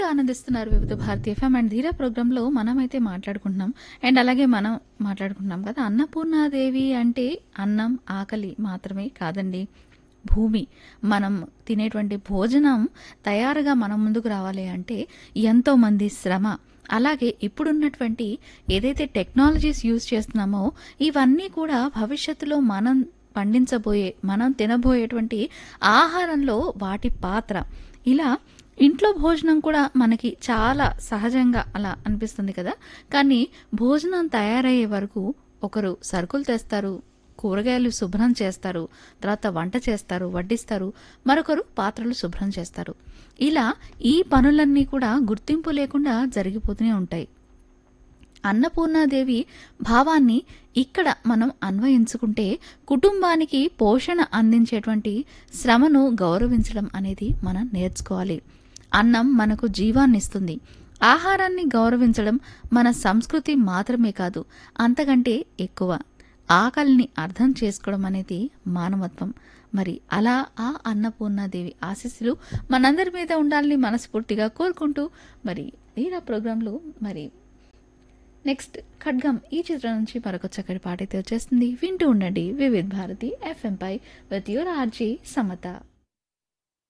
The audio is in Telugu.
వింటూ ఆనందిస్తున్నారు వివిధ భారతీయ ఎఫ్ఎం అండ్ ధీరా ప్రోగ్రాంలో మనమైతే మాట్లాడుకుంటున్నాం అండ్ అలాగే మనం మాట్లాడుకుంటున్నాం కదా అన్నపూర్ణాదేవి అంటే అన్నం ఆకలి మాత్రమే కాదండి భూమి మనం తినేటువంటి భోజనం తయారుగా మన ముందుకు రావాలి అంటే ఎంతో మంది శ్రమ అలాగే ఇప్పుడున్నటువంటి ఏదైతే టెక్నాలజీస్ యూజ్ చేస్తున్నామో ఇవన్నీ కూడా భవిష్యత్తులో మనం పండించబోయే మనం తినబోయేటువంటి ఆహారంలో వాటి పాత్ర ఇలా ఇంట్లో భోజనం కూడా మనకి చాలా సహజంగా అలా అనిపిస్తుంది కదా కానీ భోజనం తయారయ్యే వరకు ఒకరు సరుకులు తెస్తారు కూరగాయలు శుభ్రం చేస్తారు తర్వాత వంట చేస్తారు వడ్డిస్తారు మరొకరు పాత్రలు శుభ్రం చేస్తారు ఇలా ఈ పనులన్నీ కూడా గుర్తింపు లేకుండా జరిగిపోతూనే ఉంటాయి అన్నపూర్ణాదేవి భావాన్ని ఇక్కడ మనం అన్వయించుకుంటే కుటుంబానికి పోషణ అందించేటువంటి శ్రమను గౌరవించడం అనేది మనం నేర్చుకోవాలి అన్నం మనకు జీవాన్నిస్తుంది ఆహారాన్ని గౌరవించడం మన సంస్కృతి మాత్రమే కాదు అంతకంటే ఎక్కువ ఆకలిని అర్థం చేసుకోవడం అనేది మానవత్వం మరి అలా ఆ అన్నపూర్ణాదేవి ఆశీస్సులు మనందరి మీద ఉండాలని మనస్ఫూర్తిగా కోరుకుంటూ మరి ఈరా ప్రోగ్రాంలో మరి నెక్స్ట్ ఖడ్గం ఈ చిత్రం నుంచి మరొక చక్కటి పాట అయితే వచ్చేస్తుంది వింటూ ఉండండి వివిధ్ భారతి ఎఫ్ఎం పై విత్ యువర్ ఆర్జీ సమత